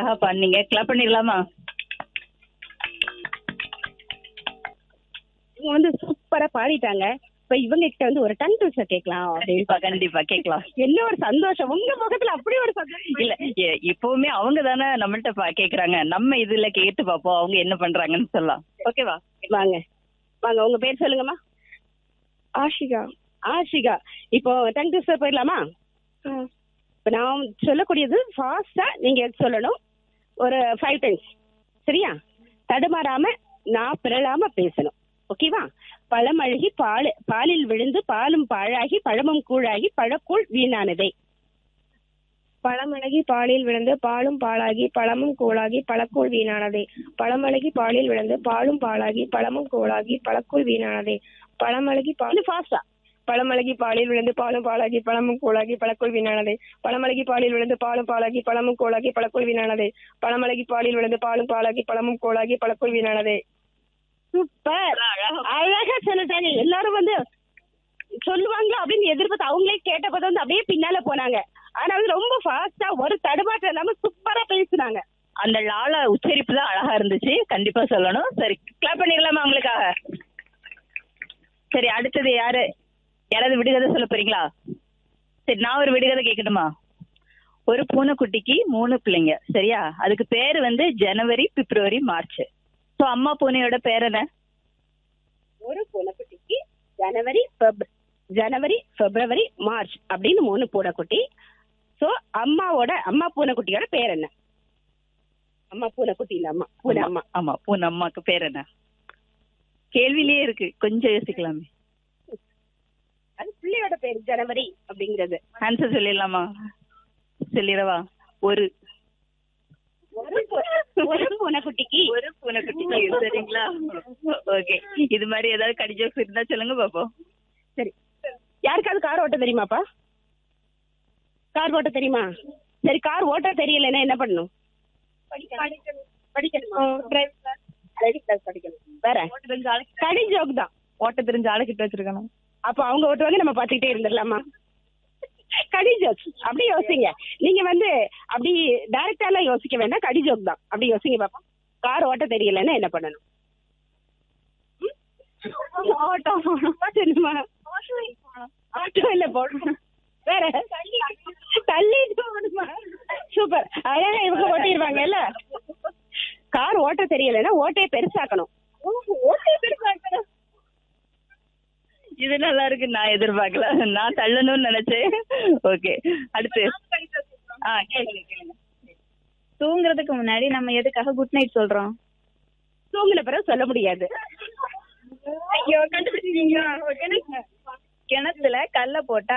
அழகா பண்ணீங்க கிளப் பண்ணிடலாமா இவங்க வந்து சூப்பரா பாடிட்டாங்க இப்ப இவங்க கிட்ட வந்து ஒரு டன் ட்விஸ்டர் கேட்கலாம் அப்படின்னு கண்டிப்பா கண்டிப்பா கேட்கலாம் என்ன ஒரு சந்தோஷம் உங்க முகத்துல அப்படி ஒரு சந்தோஷம் இல்ல எ- எப்பவுமே அவங்க தானே நம்மள்ட்ட பா- கேக்குறாங்க நம்ம இதுல கேட்டு பாப்போம் அவங்க என்ன பண்றாங்கன்னு சொல்லலாம் ஓகேவா வாங்க வாங்க உங்க பேர் சொல்லுங்கம்மா ஆஷிகா ஆஷிகா இப்போ டன் ட்விஸ்டர் போயிடலாமா இப்ப நான் சொல்லக்கூடியது ஃபாஸ்டா நீங்க சொல்லணும் ஒரு ஃபைவ் டைம்ஸ் சரியா தடுமாறாம நான் பிறழாம பேசணும் ஓகேவா பழமழுகி பால் பாலில் விழுந்து பாலும் பாழாகி பழமும் கூழாகி பழக்கூழ் வீணானதே பழமழகி பாலில் விழுந்து பாலும் பாலாகி பழமும் கூழாகி பழக்கூழ் வீணானதே பழமழகி பாலில் விழுந்து பாலும் பாலாகி பழமும் கூழாகி பழக்கூழ் வீணானதே பழமழகி பால் கொஞ்சம் ஃபாஸ்டா பழமழகி பாலில் விழுந்து பாலும் பாலாகி பழமும் கூழாகி பழக்கூழ் வீணானதே பழமழகி பாலில் விழுந்து பாலும் பாலாகி பழமும் கூழாகி பழக்கூழ் வீணானதே பழமழகி பாலில் விழுந்து பாலும் பாலாகி பழமும் கூழாகி பழக்கூழ் வீணானதே சூப்பர் அழகா சொல்லிட்டாங்க எல்லாரும் வந்து சொல்லுவாங்க அப்படின்னு எதிர்பார்த்து அவங்களே கேட்டப்ப வந்து அப்படியே பின்னால போனாங்க ஆனா வந்து ரொம்ப ஃபாஸ்டா ஒரு தடுமாற்றம் இல்லாம சூப்பரா பேசுனாங்க அந்த லால உச்சரிப்பு தான் அழகா இருந்துச்சு கண்டிப்பா சொல்லணும் சரி கிளப் பண்ணிடலாமா உங்களுக்காக சரி அடுத்தது யாரு யாராவது விடுகதை சொல்ல போறீங்களா சரி நான் ஒரு விடுகதை கேட்கட்டுமா ஒரு பூனைக்குட்டிக்கு மூணு பிள்ளைங்க சரியா அதுக்கு பேர் வந்து ஜனவரி பிப்ரவரி மார்ச் ஸோ அம்மா பூனையோட பேர் என்ன ஒரு பூனைக்குட்டிக்கு ஜனவரி பிப்ர- ஜனவரி பிப்ரவரி மார்ச் அப்படின்னு மூணு பூனைக்குட்டி சோ அம்மாவோட அம்மா பூனைக்குட்டியோட பேர் என்ன அம்மா பூனைக்குட்டி இல்ல அம்மா பூனை அம்மா ஆமா பூனை அம்மாக்கு பேர் என்ன கேள்வியிலேயே இருக்கு கொஞ்சம் யோசிக்கலாமே அது பிள்ளையோட பேர் ஜனவரி அப்படிங்கிறது ஆன்சர் சொல்லிடலாமா சொல்லிடவா ஒரு ஒரு பூ- ஒரு பூனைக்குட்டிக்கு ஒரு பூனைக்குட்டி சரிங்களா ஓகே இது மாதிரி ஏதாவது கடி ஜோக்ஸ் இருந்தா சொல்லுங்க பாப்போம் சரி யாருக்காவது கார் ஓட்ட தெரியுமாப்பா கார் ஓட்ட தெரியுமா சரி கார் ஓட்ட தெரியலன்னா என்ன பண்ணணும் படிக்கணுமா டிரைவிங் கிளாஸ் படிக்கணும் வேற கடி ஜோக் தான் ஓட்ட தெரிஞ்ச ஆளுக்கிட்ட வச்சிருக்கணும் அப்ப அவங்க ஓட்டுவாங்க நம்ம பாத்துக்கிட்டே இருந்துடலாமா கடி ஜோக் அப்படி யோசிங்க நீங்க வந்து அப்படி டைரக்டா எல்லாம் யோசிக்க வேண்டாம் கடி ஜோக் தான் அப்படி யோசிங்க பாப்பா கார் ஓட்ட தெரியலன்னா என்ன பண்ணணும் ம்? ஆட்டோ ஓட்டணுமா ஆட்டோ இல்ல போடணும் வேற தள்ளி போகணுமா சூப்பர் அழகா இவங்க ஓட்டிடுவாங்கல்ல கார் ஓட்ட தெரியலன்னா ஓட்டையை பெருசாக்கணும் ஓட்டையை பெருசாக்கணும் இது நல்லா இருக்கு நான் எதிர்பார்க்கல நான் தள்ளணும்னு நினைச்சேன் ஓகே அடுத்து ஆ கேளுங்க கேளுங்க தூங்குறதுக்கு முன்னாடி நம்ம எதுக்காக குட் நைட் சொல்றோம் தூங்கின பிறகு சொல்ல முடியாது ஐயோ கண்டுபிடிச்சீங்க கிணத்துல கல்ல போட்டா